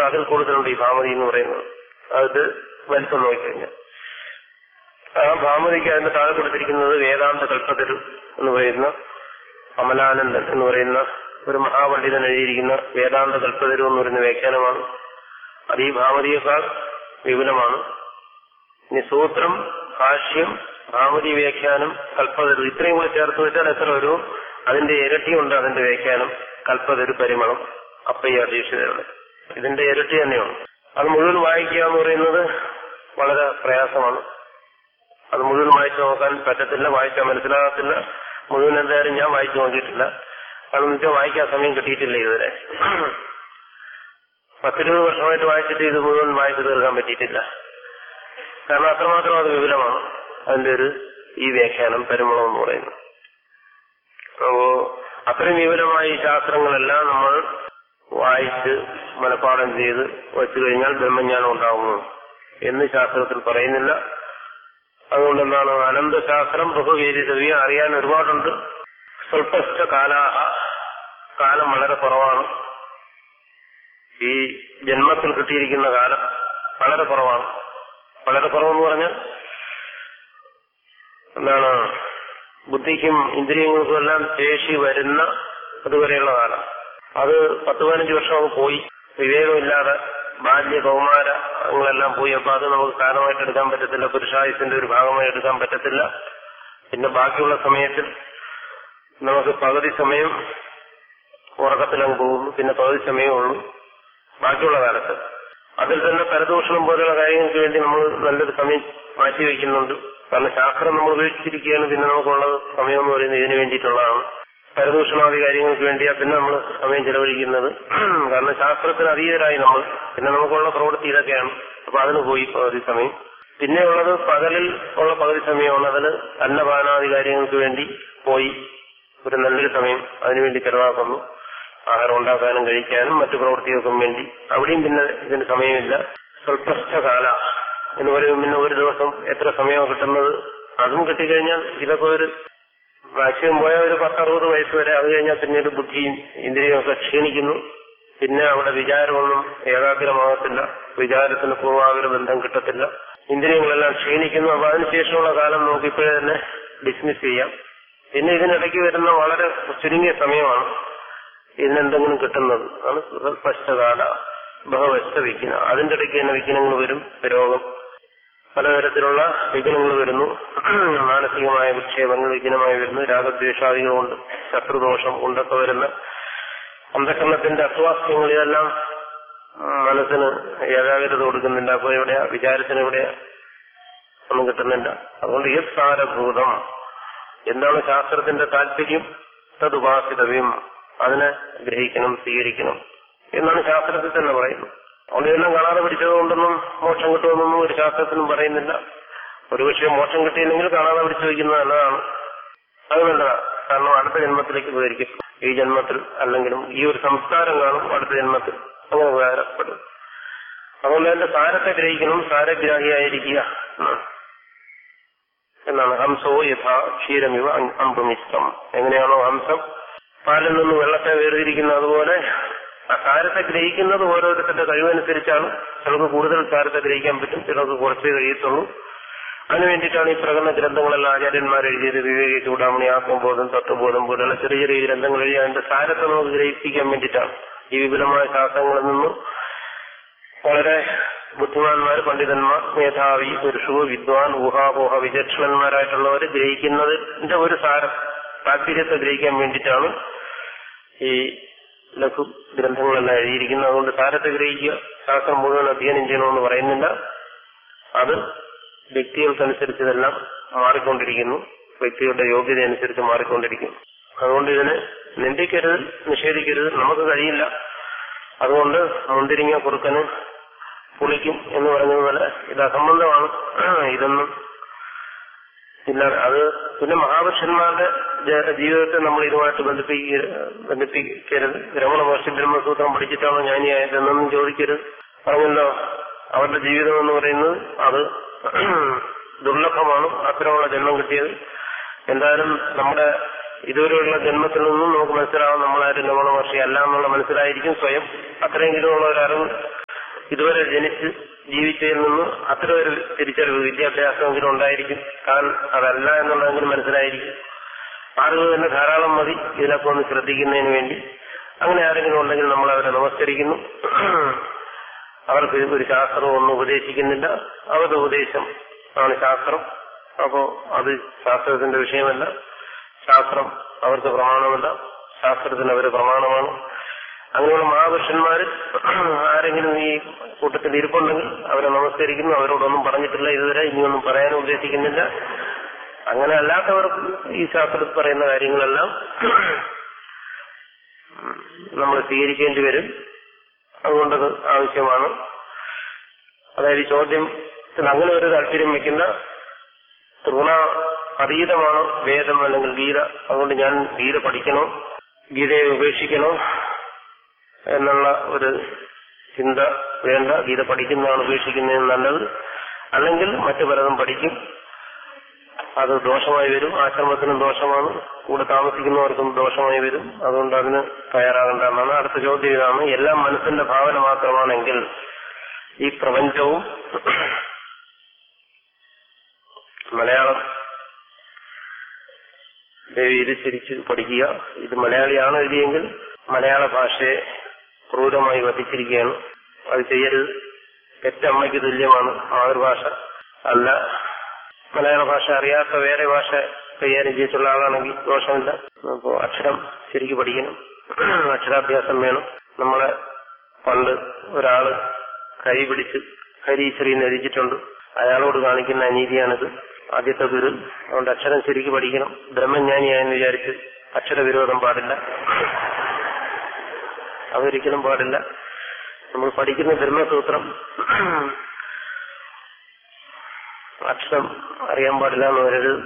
അതിൽ കൂടുതലുണ്ട് ഈ ഭാമതി എന്ന് പറയുന്നത് അത് വലിപ്പം നോക്കിക്കഴിഞ്ഞാൽ ആ ഭാമതിക്ക് അതിന്റെ താഴെ കൊടുത്തിരിക്കുന്നത് വേദാന്ത കൽപ്പതരു എന്ന് പറയുന്ന അമലാനന്ദൻ എന്ന് പറയുന്ന ഒരു മഹാപണ്ഡിതൻ എഴുതിയിരിക്കുന്ന വേദാന്ത കൽപ്പതരു എന്ന് പറയുന്ന വ്യാഖ്യാനമാണ് അത് ഈ ഭാമതിയേക്കാൾ വിപുലമാണ് ഇനി സൂത്രം ഭാഷ്യം ഭാമതി വ്യാഖ്യാനം കൽപ്പതരു ഇത്രയും കൂടെ ചേർത്ത് വെച്ചാൽ എത്ര ഒരു അതിന്റെ ഇരട്ടിയുണ്ട് അതിന്റെ വ്യാഖ്യാനം കൽപ്പതരു പരിമളം അപ്പയ്യ അധീക്ഷിതരുടെ ഇതിന്റെ ഇരട്ടി തന്നെയാണ് അത് മുഴുവൻ വായിക്കുക എന്ന് പറയുന്നത് വളരെ പ്രയാസമാണ് അത് മുഴുവൻ വായിച്ചു നോക്കാൻ പറ്റത്തില്ല വായിച്ചാൽ മനസ്സിലാകത്തില്ല മുഴുവൻ എന്തായാലും ഞാൻ വായിച്ചു നോക്കിയിട്ടില്ല കാരണം വെച്ചാൽ വായിക്കാൻ സമയം കിട്ടിയിട്ടില്ല ഇതുവരെ പത്തിരുപത് വർഷമായിട്ട് വായിച്ചിട്ട് ഇത് മുഴുവൻ വായിച്ചു തീർക്കാൻ പറ്റിയിട്ടില്ല കാരണം അത്രമാത്രം അത് വിപുലമാണ് അതിന്റെ ഒരു ഈ വ്യാഖ്യാനം പരിമളം എന്ന് പറയുന്നത് അപ്പോ അത്രയും വിപുലമായ ഈ ശാസ്ത്രങ്ങളെല്ലാം നമ്മൾ വായിച്ച് മനഃപ്പാഠം ചെയ്ത് വച്ചു കഴിഞ്ഞാൽ ബ്രഹ്മജ്ഞാനം ഉണ്ടാകുന്നു എന്ന് ശാസ്ത്രത്തിൽ പറയുന്നില്ല അതുകൊണ്ട് എന്താണ് അനന്തശാസ്ത്രം ബഹുവേദിതവ്യ അറിയാൻ ഒരുപാടുണ്ട് സ്വൽപ്പസ്ഥ കാലാഹ കാലം വളരെ കുറവാണ് ഈ ജന്മത്തിൽ കിട്ടിയിരിക്കുന്ന കാലം വളരെ കുറവാണ് വളരെ കുറവെന്ന് പറഞ്ഞാൽ എന്താണ് ബുദ്ധിക്കും ഇന്ദ്രിയങ്ങൾക്കും എല്ലാം ശേഷി വരുന്ന അതുവരെയുള്ള കാലം അത് പത്ത് പതിനഞ്ച് വർഷം അങ്ങ് പോയി വിവേകമില്ലാതെ ബാല്യ കൗമാര അങ്ങനെല്ലാം പോയി അപ്പൊ അത് നമുക്ക് കാലമായിട്ട് എടുക്കാൻ പറ്റത്തില്ല പുരുഷായുസിന്റെ ഒരു ഭാഗമായി എടുക്കാൻ പറ്റത്തില്ല പിന്നെ ബാക്കിയുള്ള സമയത്തിൽ നമുക്ക് പകുതി സമയം ഉറക്കത്തിലങ്ങ് പോകുന്നു പിന്നെ പകുതി സമയമേ ഉള്ളൂ ബാക്കിയുള്ള കാലത്ത് അതിൽ തന്നെ പരദൂഷണം പോലെയുള്ള കാര്യങ്ങൾക്ക് വേണ്ടി നമ്മൾ നല്ലൊരു സമയം മാറ്റി വയ്ക്കുന്നുണ്ട് കാരണം ശാസ്ത്രം നമ്മൾ ഉപയോഗിച്ചിരിക്കുകയാണ് പിന്നെ നമുക്കുള്ള സമയം എന്ന് പറയുന്നത് ഇതിനു വേണ്ടിയിട്ടുള്ളതാണ് പരദൂഷണാദി കാര്യങ്ങൾക്ക് വേണ്ടിയാ പിന്നെ നമ്മൾ സമയം ചെലവഴിക്കുന്നത് കാരണം ശാസ്ത്രത്തിന് അതീതരായി നമ്മൾ പിന്നെ നമുക്കുള്ള പ്രവൃത്തി ഇതൊക്കെയാണ് അപ്പൊ അതിന് പോയി പകുതി സമയം പിന്നെ ഉള്ളത് പകലിൽ ഉള്ള പകുതി സമയമാണ് അതിന് അന്നപാനാദി കാര്യങ്ങൾക്ക് വേണ്ടി പോയി ഒരു നല്ലൊരു സമയം അതിനുവേണ്ടി ചെലവാക്കുന്നു ആഹാരം ഉണ്ടാക്കാനും കഴിക്കാനും മറ്റു പ്രവൃത്തികൾക്കും വേണ്ടി അവിടെയും പിന്നെ ഇതിന് സമയമില്ല സ്വൽപ്പസ്ഥകാല എന്ന് പറയുമ്പോൾ പിന്നെ ഒരു ദിവസം എത്ര സമയമാണ് കിട്ടുന്നത് അതും കിട്ടിക്കഴിഞ്ഞാൽ ഇതൊക്കെ ഒരു മാക്സിമം പോയ ഒരു പത്തറുപത് വയസ്സ് വരെ അത് കഴിഞ്ഞാൽ പിന്നീട് ബുദ്ധിയും ഇന്ദ്രിയമൊക്കെ ക്ഷീണിക്കുന്നു പിന്നെ അവിടെ വിചാരമൊന്നും ഏകാഗ്രമാകത്തില്ല വിചാരത്തിന് പൂർവാഗ്ര ബന്ധം കിട്ടത്തില്ല ഇന്ദ്രിയങ്ങളെല്ലാം ക്ഷീണിക്കുന്നു അപ്പൊ അതിനുശേഷമുള്ള കാലം നമുക്ക് ഇപ്പോഴേ തന്നെ ഡിസ്മിസ് ചെയ്യാം പിന്നെ ഇതിനിടയ്ക്ക് വരുന്ന വളരെ ചുരുങ്ങിയ സമയമാണ് ഇതിനെന്തെങ്കിലും കിട്ടുന്നത് ആണ് സ്പഷ്ടകാല ബഹവസ്ഥ വിഘ്ന അതിന്റെ ഇടയ്ക്ക് തന്നെ വിഘ്നങ്ങൾ വരും രോഗം പലതരത്തിലുള്ള വിഘ്നങ്ങൾ വരുന്നു മാനസികമായ വിക്ഷേപങ്ങൾ വിഘ്നമായി വരുന്നു രാഗദ്വേഷാദികൾ കൊണ്ട് ശത്രുദോഷം കൊണ്ടൊക്കെ വരുന്ന അന്ധകരണത്തിന്റെ അസ്വാസ്ഥ്യങ്ങൾ ഇതെല്ലാം മനസ്സിന് ഏകാഗ്രത കൊടുക്കുന്നില്ല അപ്പൊ എവിടെയാ വിചാരത്തിന് എവിടെയാ ഒന്നും കിട്ടുന്നില്ല അതുകൊണ്ട് ഈ സാരഭൂതം എന്താണ് ശാസ്ത്രത്തിന്റെ താല്പര്യം തതുപാസിതവ്യം അതിനെ ഗ്രഹിക്കണം സ്വീകരിക്കണം എന്നാണ് ശാസ്ത്രത്തിൽ തന്നെ പറയുന്നത് അതുകൊണ്ട് ഇതെല്ലാം കാണാതെ പിടിച്ചതുകൊണ്ടൊന്നും മോക്ഷം കിട്ടുമെന്നൊന്നും ഒരു ശാസ്ത്രത്തിനും പറയുന്നില്ല ഒരുപക്ഷെ മോക്ഷം കിട്ടിയില്ലെങ്കിൽ കാണാതെ പിടിച്ചു വയ്ക്കുന്നത് നല്ലതാണ് അത് നല്ലതാണ് കാരണം അടുത്ത ജന്മത്തിലേക്ക് ഉപകരിക്കും ഈ ജന്മത്തിൽ അല്ലെങ്കിലും ഈ ഒരു സംസ്കാരം കാണും അടുത്ത ജന്മത്തിൽ അങ്ങനെ ഉപകാരപ്പെടും അതുകൊണ്ട് അതിന്റെ സാരത്തെ ഗ്രഹിക്കണം സാരഗ്രാഹിയായിരിക്കുക എന്നാണ് ഹംസോ യഥാ ക്ഷീരമിവ അമ്പുമിഷ്ടം എങ്ങനെയാണോ ഹംസം പാലിൽ നിന്ന് വെള്ളത്തെ വേർതിരിക്കുന്ന അതുപോലെ ആ സാരത്തെ ഗ്രഹിക്കുന്നത് ഓരോരുത്തരുടെ കഴിവനുസരിച്ചാണ് ചിലർക്ക് കൂടുതൽ സാരത്തെ ഗ്രഹിക്കാൻ പറ്റും ചിലർക്ക് കുറച്ചേ കഴിയത്തുള്ളൂ അതിനു വേണ്ടിയിട്ടാണ് ഈ പ്രകടന ഗ്രന്ഥങ്ങളെല്ലാം ആചാര്യന്മാർ എഴുതിയത് വിവേക ചൂടാമണി ആത്മബോധം തത്വബോധം പോലുള്ള ചെറിയ ചെറിയ ഗ്രന്ഥങ്ങൾ എഴുതി അതിന്റെ സാരത്തെ നമുക്ക് ഗ്രഹിപ്പിക്കാൻ വേണ്ടിയിട്ടാണ് ഈ വിപുലമായ ശാസ്ത്രങ്ങളിൽ നിന്നും വളരെ ബുദ്ധിമാന്മാർ പണ്ഡിതന്മാർ മേധാവി പുരുഷു വിദ്വാൻ ഊഹാപോഹ വിചക്ഷണന്മാരായിട്ടുള്ളവർ ഗ്രഹിക്കുന്നതിന്റെ ഒരു സാരം താല്പര്യത്തെ ഗ്രഹിക്കാൻ വേണ്ടിയിട്ടാണ് ഈ ലഘു ഗ്രന്ഥങ്ങളെല്ലാം എഴുതിയിരിക്കുന്നത് അതുകൊണ്ട് സാരത്തെ ഗ്രഹിക്കുക ശാസ്ത്രം മുഴുവൻ അധ്യയനം ചെയ്യണമെന്ന് പറയുന്നില്ല അത് വ്യക്തികൾക്കനുസരിച്ച് ഇതെല്ലാം മാറിക്കൊണ്ടിരിക്കുന്നു വ്യക്തികളുടെ യോഗ്യത അനുസരിച്ച് മാറിക്കൊണ്ടിരിക്കും അതുകൊണ്ട് ഇതിനെ നിന്ദിക്കരുത് നിഷേധിക്കരുത് നമുക്ക് കഴിയില്ല അതുകൊണ്ട് മുന്തിരിങ്ങ കുറുക്കന് പുളിക്കും എന്ന് പറഞ്ഞതുപോലെ ഇത് അസംബന്ധമാണ് ഇതൊന്നും ഇല്ല അത് പിന്നെ മഹാപുരുഷന്മാരുടെ ജീവിതത്തെ നമ്മൾ ഇതുമായിട്ട് ബന്ധിപ്പിക്ക ബന്ധിപ്പിക്കരുത് രമണ മഹർഷി ബ്രഹ്മസൂത്രം പഠിച്ചിട്ടാണോ ജ്ഞാനിയായതെന്നൊന്നും ചോദിക്കരുത് പറഞ്ഞല്ലോ അവരുടെ ജീവിതം എന്ന് പറയുന്നത് അത് ദുർലഭമാണ് അത്തരമുള്ള ജന്മം കിട്ടിയത് എന്തായാലും നമ്മുടെ ഇതുവരെയുള്ള ജന്മത്തിൽ നിന്നും നമുക്ക് മനസ്സിലാവും നമ്മളാരും രമണ മഹർഷി അല്ല എന്നുള്ള മനസ്സിലായിരിക്കും സ്വയം അത്രയെങ്കിലും ഉള്ള ഒരു അറിവ് ഇതുവരെ ജനിച്ച് ജീവിച്ചതിൽ നിന്ന് അത്ര ഒരു തിരിച്ചറിവ് വിദ്യാഭ്യാസമെങ്കിലും ഉണ്ടായിരിക്കും താൻ അതല്ല എന്നുള്ളതെങ്കിലും മനസ്സിലായിരിക്കും അറിവ് തന്നെ ധാരാളം മതി ഇതിലൊക്കെ ഒന്ന് ശ്രദ്ധിക്കുന്നതിന് വേണ്ടി അങ്ങനെ ആരെങ്കിലും ഉണ്ടെങ്കിൽ നമ്മൾ അവരെ നമസ്കരിക്കുന്നു അവർക്ക് ഒരു ശാസ്ത്രം ഒന്നും ഉപദേശിക്കുന്നില്ല അവരുടെ ഉപദേശം ആണ് ശാസ്ത്രം അപ്പോ അത് ശാസ്ത്രത്തിന്റെ വിഷയമല്ല ശാസ്ത്രം അവർക്ക് പ്രമാണമല്ല ശാസ്ത്രത്തിന് അവർ പ്രമാണമാണ് അങ്ങനെയുള്ള മഹാപുരുഷന്മാര് ആരെങ്കിലും ഈ കൂട്ടത്തിൽ ഇരിപ്പുണ്ടെങ്കിൽ അവരെ നമസ്കരിക്കുന്നു അവരോടൊന്നും പറഞ്ഞിട്ടില്ല ഇതുവരെ ഇനിയൊന്നും പറയാനും ഉദ്ദേശിക്കുന്നില്ല അങ്ങനെ അല്ലാത്തവർക്ക് ഈ ശാസ്ത്രത്തിൽ പറയുന്ന കാര്യങ്ങളെല്ലാം നമ്മൾ സ്വീകരിക്കേണ്ടി വരും അതുകൊണ്ടത് ആവശ്യമാണ് അതായത് ഈ ചോദ്യത്തിൽ അങ്ങനെ ഒരു താല്പര്യം വെക്കുന്ന തൃണ അതീതമാണ് വേദം അല്ലെങ്കിൽ ഗീത അതുകൊണ്ട് ഞാൻ ഗീത പഠിക്കണോ ഗീതയെ ഉപേക്ഷിക്കണോ എന്നുള്ള ഒരു ചിന്ത വേണ്ട ഗീത പഠിക്കുന്നതാണ് ഉപേക്ഷിക്കുന്നതിന് നല്ലത് അല്ലെങ്കിൽ മറ്റു പലതും പഠിക്കും അത് ദോഷമായി വരും ആശ്രമത്തിനും ദോഷമാണ് കൂടെ താമസിക്കുന്നവർക്കും ദോഷമായി വരും അതുകൊണ്ട് അതിന് തയ്യാറാകേണ്ട എന്നാണ് അടുത്ത ചോദ്യം ഇതാണ് എല്ലാം മനസ്സിന്റെ ഭാവന മാത്രമാണെങ്കിൽ ഈ പ്രപഞ്ചവും മലയാളം ദേവി ഇത് ശരിച്ച് പഠിക്കുക ഇത് മലയാളിയാണ് എഴുതിയെങ്കിൽ മലയാള ഭാഷയെ ക്രൂരമായി വധിച്ചിരിക്കുകയാണ് അത് ചെയ്യരുത് പെറ്റമ്മയ്ക്ക് തുല്യമാണ് മാതൃഭാഷ അല്ല മലയാള ഭാഷ അറിയാത്ത വേറെ ഭാഷ കൈകാര്യം ചെയ്തിട്ടുള്ള ആളാണെങ്കിൽ ദോഷമില്ല അപ്പോ അക്ഷരം ശരിക്കും പഠിക്കണം അക്ഷരാഭ്യാസം വേണം നമ്മളെ പണ്ട് ഒരാള് കൈ പിടിച്ച് ഹരീശ്വരി എന്ന് എഴുതിയിട്ടുണ്ട് അയാളോട് കാണിക്കുന്ന അനീതിയാണിത് ആദ്യത്തെ ഗുരു അതുകൊണ്ട് അക്ഷരം ശരിക്കും പഠിക്കണം ബ്രഹ്മജ്ഞാനിയായെന്ന് വിചാരിച്ച് അക്ഷരവിരോധം പാടില്ല അതൊരിക്കലും പാടില്ല നമ്മൾ പഠിക്കുന്ന ബ്രഹ്മസൂത്രം അക്ഷരം അറിയാൻ പാടില്ല എന്ന് വരരുത്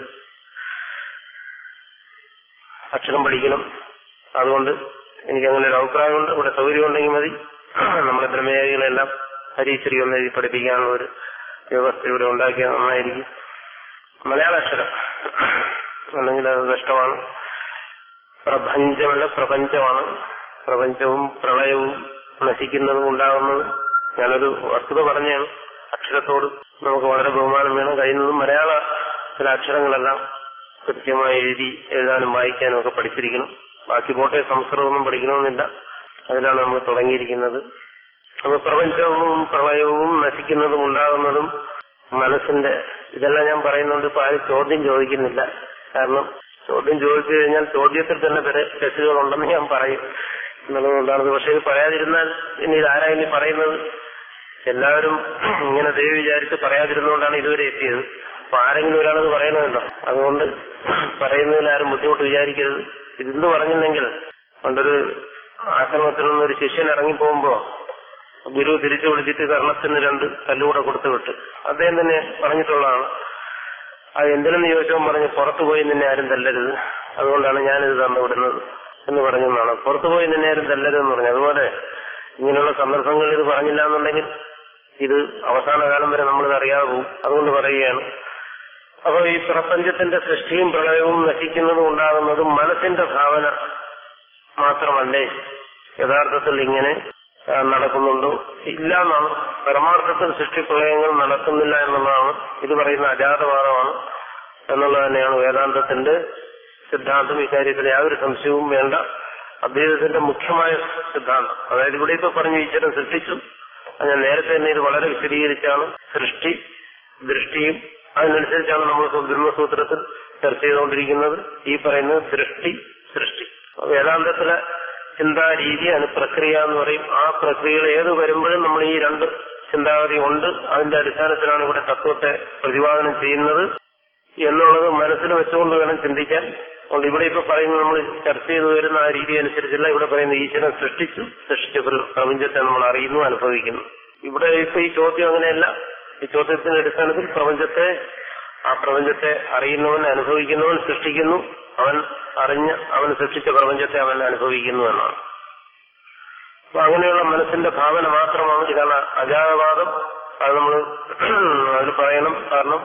അക്ഷരം പഠിക്കണം അതുകൊണ്ട് എനിക്ക് അങ്ങനെ ഒരു അഭിപ്രായമുണ്ട് ഇവിടെ സൗകര്യം ഉണ്ടെങ്കിൽ മതി നമ്മുടെ ബ്രഹ്മചാരികളെല്ലാം ഹരീശ്വരി ഒന്ന് എഴുതി പഠിപ്പിക്കാനുള്ള ഒരു വ്യവസ്ഥ ഇവിടെ ഉണ്ടാക്കിയാൽ നന്നായിരിക്കും മലയാള അക്ഷരം അല്ലെങ്കിൽ അത് കഷ്ടമാണ് പ്രപഞ്ചമല്ല പ്രപഞ്ചമാണ് പ്രപഞ്ചവും പ്രളയവും നശിക്കുന്നതും ഉണ്ടാകുന്നതും ഞാനൊരു വസ്തുത പറഞ്ഞാണ് അക്ഷരത്തോട് നമുക്ക് വളരെ ബഹുമാനം വേണം കഴിയുന്നതും മലയാള ചില അക്ഷരങ്ങളെല്ലാം കൃത്യമായി എഴുതി എഴുതാനും വായിക്കാനും ഒക്കെ പഠിച്ചിരിക്കണം ബാക്കി പോട്ടെ സംസ്കൃതമൊന്നും പഠിക്കണമെന്നില്ല അതിലാണ് നമ്മൾ തുടങ്ങിയിരിക്കുന്നത് അപ്പൊ പ്രപഞ്ചവും പ്രളയവും നശിക്കുന്നതും ഉണ്ടാകുന്നതും മനസ്സിന്റെ ഇതെല്ലാം ഞാൻ പറയുന്നുണ്ട് ഇപ്പൊ ആരും ചോദ്യം ചോദിക്കുന്നില്ല കാരണം ചോദ്യം ചോദിച്ചു കഴിഞ്ഞാൽ ചോദ്യത്തിൽ തന്നെ ചില തെറ്റുകളുണ്ടെന്ന് ഞാൻ പറയും എന്നുള്ളതുകൊണ്ടാണ് പക്ഷെ ഇത് പറയാതിരുന്നാൽ ഇനി ഇതാരാ ഇനി പറയുന്നത് എല്ലാവരും ഇങ്ങനെ ദൈവം വിചാരിച്ച് പറയാതിരുന്നുകൊണ്ടാണ് ഇതുവരെ എത്തിയത് അപ്പൊ ആരെങ്കിലും ഒരാളത് പറയണമല്ലോ അതുകൊണ്ട് പറയുന്നതിൽ ആരും ബുദ്ധിമുട്ട് വിചാരിക്കരുത് ഇതെന്ത് പറഞ്ഞില്ലെങ്കിൽ പണ്ടൊരു ആശ്രമത്തിൽ നിന്നൊരു ശിഷ്യൻ ഇറങ്ങിപ്പോകുമ്പോ ഗുരു തിരിച്ചു വിളിച്ചിട്ട് കർണത്തിന് രണ്ട് കല്ലുകൂടെ കൊടുത്തു വിട്ട് അദ്ദേഹം തന്നെ പറഞ്ഞിട്ടുള്ളതാണ് അത് എന്തിനെന്ന് ചോദിച്ചവൻ പറഞ്ഞു പുറത്തു പോയി നിന്നെ ആരും തല്ലരുത് അതുകൊണ്ടാണ് ഞാനിത് തന്നു വിടുന്നത് എന്ന് പറഞ്ഞതാണ് പുറത്തു പോയി നിന്നെ ആരും തല്ലരുതെന്ന് പറഞ്ഞു അതുപോലെ ഇങ്ങനെയുള്ള സന്ദർഭങ്ങളിൽ ഇത് പറഞ്ഞില്ല എന്നുണ്ടെങ്കിൽ ഇത് അവസാന കാലം വരെ നമ്മളിത് അറിയാതെ പോകും അതുകൊണ്ട് പറയുകയാണ് അപ്പൊ ഈ പ്രപഞ്ചത്തിന്റെ സൃഷ്ടിയും പ്രളയവും നശിക്കുന്നതും ഉണ്ടാകുന്നതും മനസ്സിന്റെ ഭാവന മാത്രമല്ലേ യഥാർത്ഥത്തിൽ ഇങ്ങനെ ആ, നടക്കുന്നുണ്ടോ ഇല്ല എന്നാണ് പരമാർത്ഥത്തിൽ സൃഷ്ടിപ്രളയങ്ങൾ നടക്കുന്നില്ല എന്നുള്ളതാണ് ഇത് പറയുന്ന അജാതവാദമാണ് എന്നുള്ളത് തന്നെയാണ് വേദാന്തത്തിന്റെ സിദ്ധാന്തം ഇക്കാര്യത്തിൽ യാതൊരു സംശയവും വേണ്ട അദ്വൈതത്തിന്റെ മുഖ്യമായ സിദ്ധാന്തം അതായത് ഇവിടെ ഇപ്പൊ പറഞ്ഞു ഈശ്വരൻ സൃഷ്ടിച്ചു അത് ഞാൻ നേരത്തെ തന്നെ ഇത് വളരെ വിശദീകരിച്ചാണ് സൃഷ്ടി ദൃഷ്ടിയും അതിനനുസരിച്ചാണ് നമ്മൾ ബ്രഹ്മസൂത്രത്തിൽ ചർച്ച ചെയ്തുകൊണ്ടിരിക്കുന്നത് ഈ പറയുന്നത് ദൃഷ്ടി സൃഷ്ടി അപ്പൊ വേദാന്തത്തിലെ ചിന്താരീതിയാണ് പ്രക്രിയ എന്ന് പറയും ആ പ്രക്രിയകൾ ഏത് വരുമ്പോഴും നമ്മൾ ഈ രണ്ട് ചിന്താഗതി ഉണ്ട് അതിന്റെ അടിസ്ഥാനത്തിലാണ് ഇവിടെ തത്വത്തെ പ്രതിപാദനം ചെയ്യുന്നത് എന്നുള്ളത് മനസ്സിൽ വെച്ചുകൊണ്ട് വേണം ചിന്തിക്കാൻ അതുകൊണ്ട് ഇവിടെ ഇപ്പൊ പറയുന്നത് നമ്മൾ ചർച്ച ചെയ്തു വരുന്ന ആ രീതി അനുസരിച്ചല്ല ഇവിടെ പറയുന്ന ഈശ്വരൻ സൃഷ്ടിച്ചു സൃഷ്ടിച്ച പ്ര- പ്രപഞ്ചത്തെ നമ്മൾ അറിയുന്നു അനുഭവിക്കുന്നു ഇവിടെ ഇപ്പൊ ഈ ചോദ്യം അങ്ങനെയല്ല ഈ ചോദ്യത്തിന്റെ അടിസ്ഥാനത്തിൽ പ്രപഞ്ചത്തെ ആ പ്രപഞ്ചത്തെ അറിയുന്നവൻ അനുഭവിക്കുന്നവൻ സൃഷ്ടിക്കുന്നു അവൻ അറിഞ്ഞ് അവൻ സൃഷ്ടിച്ച പ്രപഞ്ചത്തെ അവൻ അനുഭവിക്കുന്നു എന്നാണ് അപ്പൊ അങ്ങനെയുള്ള മനസ്സിന്റെ ഭാവന മാത്രമാണ് ഇതാണ് അജാതവാദം അത് നമ്മൾ അതിൽ പറയണം കാരണം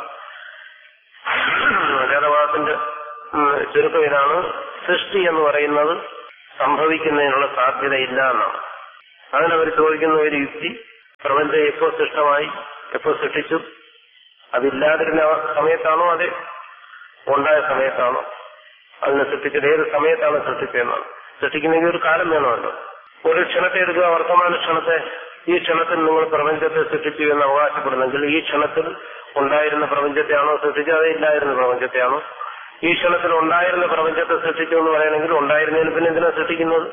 അജാതവാദത്തിന്റെ ഉം, ചുരുക്കം ഇതാണ് സൃഷ്ടി എന്ന് പറയുന്നത് സംഭവിക്കുന്നതിനുള്ള സാധ്യതയില്ല എന്നാണ് അതിനവർ ചോദിക്കുന്ന ഒരു യുക്തി പ്രപഞ്ചം എപ്പോ സൃഷ്ടമായി എപ്പോ സൃഷ്ടിച്ചു അതില്ലാതിരുന്ന സമയത്താണോ അതെ ഉണ്ടായ സമയത്താണോ അതിനെ സൃഷ്ടിച്ചത് ഏത് സമയത്താണ് സൃഷ്ടിച്ചതെന്നാണ് സൃഷ്ടിക്കുന്നെങ്കിൽ ഒരു കാലം വേണമല്ലോ ഒരു ക്ഷണത്തെ എടുക്കുക വർത്തമാന ക്ഷണത്തെ ഈ ക്ഷണത്തിൽ നിങ്ങൾ പ്രപഞ്ചത്തെ സൃഷ്ടിച്ചു എന്ന് അവകാശപ്പെടുന്നെങ്കിൽ ഈ ക്ഷണത്തിൽ ഉണ്ടായിരുന്ന പ്രപഞ്ചത്തെയാണോ സൃഷ്ടിച്ചത് അതേ ഇല്ലായിരുന്ന പ്രപഞ്ചത്തെയാണോ ഈ ക്ഷണത്തിൽ ഉണ്ടായിരുന്ന പ്രപഞ്ചത്തെ സൃഷ്ടിച്ചു എന്ന് പറയണമെങ്കിൽ ഉണ്ടായിരുന്നതിന് പിന്നെ എന്തിനാ സൃഷ്ടിക്കുന്നത്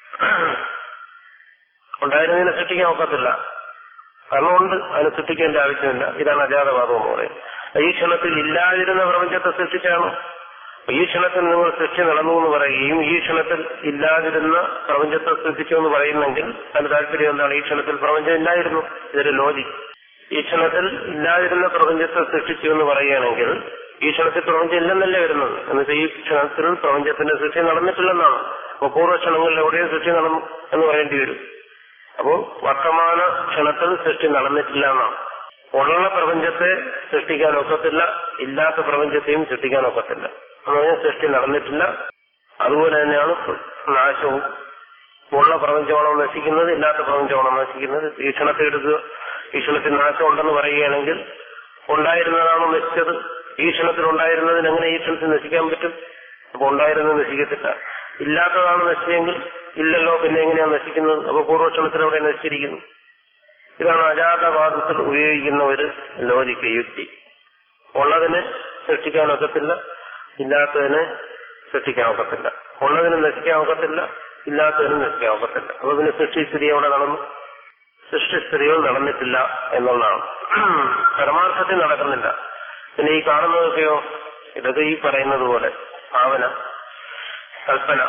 ഉണ്ടായിരുന്നതിനെ സൃഷ്ടിക്കാൻ ഒക്കത്തില്ല കാരണം ഉണ്ട് അതിനെ സൃഷ്ടിക്കേണ്ട ആവശ്യമില്ല ഇതാണ് അജാതവാദം എന്ന് പറയുന്നത് ഈ ക്ഷണത്തിൽ ഇല്ലാതിരുന്ന പ്രപഞ്ചത്തെ സൃഷ്ടിച്ചാണോ ഈ ക്ഷണത്തിൽ നിങ്ങൾ സൃഷ്ടി നടന്നു എന്ന് പറയുകയും ഈ ക്ഷണത്തിൽ ഇല്ലാതിരുന്ന പ്രപഞ്ചത്തെ സൃഷ്ടിച്ചു എന്ന് പറയുന്നെങ്കിൽ അതിന് താല്പര്യം എന്താണ് ഈ ക്ഷണത്തിൽ പ്രപഞ്ചം ഇല്ലായിരുന്നു ഇതൊരു ലോജിക് ഈ ക്ഷണത്തിൽ ഇല്ലാതിരുന്ന പ്രപഞ്ചത്തെ സൃഷ്ടിച്ചു എന്ന് പറയുകയാണെങ്കിൽ ഈ ക്ഷണത്തിൽ പ്രപഞ്ചം ഇല്ലെന്നല്ലേ വരുന്നത് എന്നുവെച്ചാൽ ഈ ക്ഷണത്തിൽ പ്രപഞ്ചത്തിന്റെ സൃഷ്ടി നടന്നിട്ടില്ലെന്നാണ് അപ്പൊ പൂർവ്വക്ഷണങ്ങളിൽ എവിടെയും സൃഷ്ടി നടന്നു എന്ന് പറയേണ്ടി വരും അപ്പോ വർത്തമാന ക്ഷണത്തിൽ സൃഷ്ടി നടന്നിട്ടില്ല എന്നാണ് ഉള്ള പ്രപഞ്ചത്തെ സൃഷ്ടിക്കാൻ ഒക്കത്തില്ല ഇല്ലാത്ത പ്രപഞ്ചത്തെയും സൃഷ്ടിക്കാൻ ഒക്കത്തില്ല അങ്ങനെ സൃഷ്ടി നടന്നിട്ടില്ല അതുപോലെ തന്നെയാണ് നാശവും ഉള്ള പ്രപഞ്ചമാണോ നശിക്കുന്നത് ഇല്ലാത്ത പ്രപഞ്ചമാണോ നശിക്കുന്നത് ഈ ക്ഷണത്തെ എടുക്കുക ഈ ക്ഷണത്തിൽ നാശം ഉണ്ടെന്ന് പറയുകയാണെങ്കിൽ ഉണ്ടായിരുന്നതാണോ നശിച്ചത് ഈ ക്ഷണത്തിൽ ഉണ്ടായിരുന്നതിന് എങ്ങനെ ഈ ക്ഷണത്തിൽ നശിക്കാൻ പറ്റും അപ്പൊ ഉണ്ടായിരുന്നത് നശിക്കത്തില്ല ഇല്ലാത്തതാണ് നശിച്ചെങ്കിൽ ഇല്ലല്ലോ പിന്നെ എങ്ങനെയാണ് നശിക്കുന്നത് അപ്പൊ പൂർവ്വക്ഷണത്തിൽ അവിടെ നശിച്ചിരിക്കുന്നു ഇതാണ് അജാതവാദത്തിൽ ഉപയോഗിക്കുന്ന ഒരു ലോജിക്ക് യുക്തി ഉള്ളതിനെ സൃഷ്ടിക്കാൻ ഒക്കത്തില്ല ഇല്ലാത്തതിനെ സൃഷ്ടിക്കാൻ ഒക്കത്തില്ല ഉള്ളതിന് നശിക്കാൻ ഒക്കത്തില്ല ഇല്ലാത്തതിന് നശിക്കാൻ ഒക്കത്തില്ല അപ്പൊ പിന്നെ സൃഷ്ടിസ്ഥിതി അവിടെ നടന്നു സൃഷ്ടിസ്ഥിതികൾ നടന്നിട്ടില്ല എന്നുള്ളതാണ് പരമാർത്ഥത്തിൽ നടക്കുന്നില്ല പിന്നെ ഈ കാണുന്നതൊക്കെയോ ഇതൊക്കെ ഈ പറയുന്നത് പോലെ ഭാവന കൽപ്പന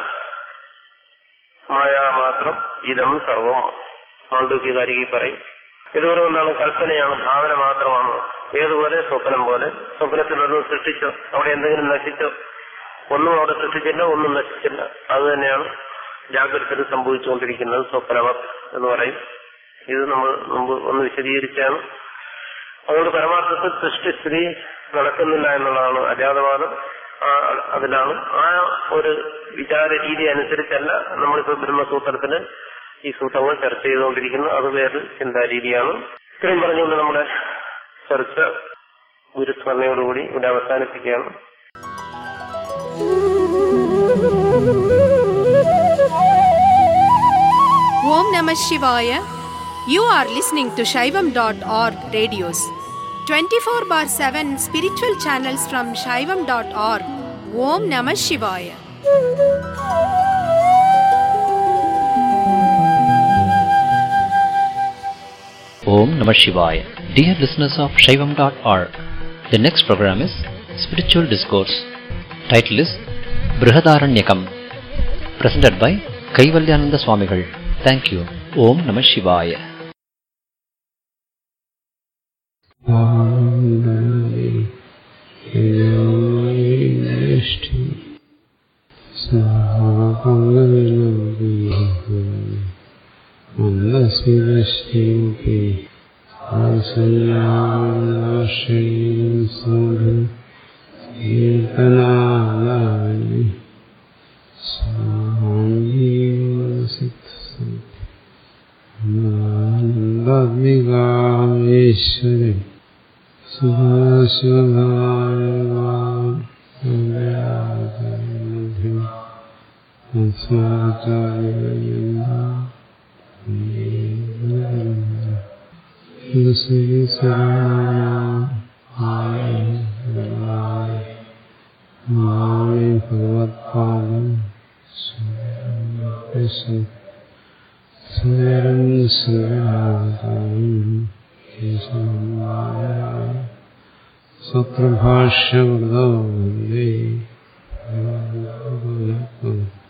മായാ മാത്രം ഇതം സർവം മാണ്ഡൂക്യകാരികി പറയും ഇതുപോലെ എന്താണ് കൽപ്പനയാണ് ഭാവന മാത്രമാണ് ഏതുപോലെ സ്വപ്നം പോലെ സ്വപ്നത്തിൽ ഒന്നും സൃഷ്ടിച്ചോ അവിടെ എന്തെങ്കിലും നശിച്ചോ ഒന്നും അവിടെ സൃഷ്ടിച്ചില്ല ഒന്നും നശിച്ചില്ല അത് തന്നെയാണ് ജാഗ്രതത്തിൽ സംഭവിച്ചുകൊണ്ടിരിക്കുന്നത് സ്വപ്നവത് എന്ന് പറയും ഇത് നമ്മൾ മുമ്പ് ഒന്ന് വിശദീകരിച്ചാണ് അതുകൊണ്ട് പരമാർത്ഥത്തിൽ സൃഷ്ടിസ്ഥിതി നടക്കുന്നില്ല എന്നുള്ളതാണ് അജാതവാദം അതിലാണ് ആ ഒരു വിചാര രീതി അനുസരിച്ചല്ല നമ്മളിപ്പോ ബ്രഹ്മസൂത്രത്തിന് ഈ സൂത്രങ്ങൾ ചർച്ച ചെയ്തുകൊണ്ടിരിക്കുന്നത് അത് വേറെ ചിന്താരീതിയാണ് ഇത്രയും പറഞ്ഞുകൊണ്ട് നമ്മുടെ ചർച്ച ഗുരുസ്മരണയോടുകൂടി ഇവിടെ അവസാനിപ്പിക്കുകയാണ് Om Namah Shivaya. You are listening to Shaivam.org radios. 24 bar 7 spiritual channels from Shaivam.org. Om Namah Shivaya. Om Namah Shivaya. Dear listeners of Shaivam.org, the next program is Spiritual Discourse. Title is Brihadaranyakam. Presented by Kaivalyananda Swamigal. Thank you. Om Namah Shivaya. മന്ദസ്മിതശ്രീമുഖി കീർത്തനാദായി ആനന്ദാത്മികാമേശ്വരി ഭഗവത്പാദം സ്വരം സ്വപ്രഭാഷ്യവൃതോ വന്ദേ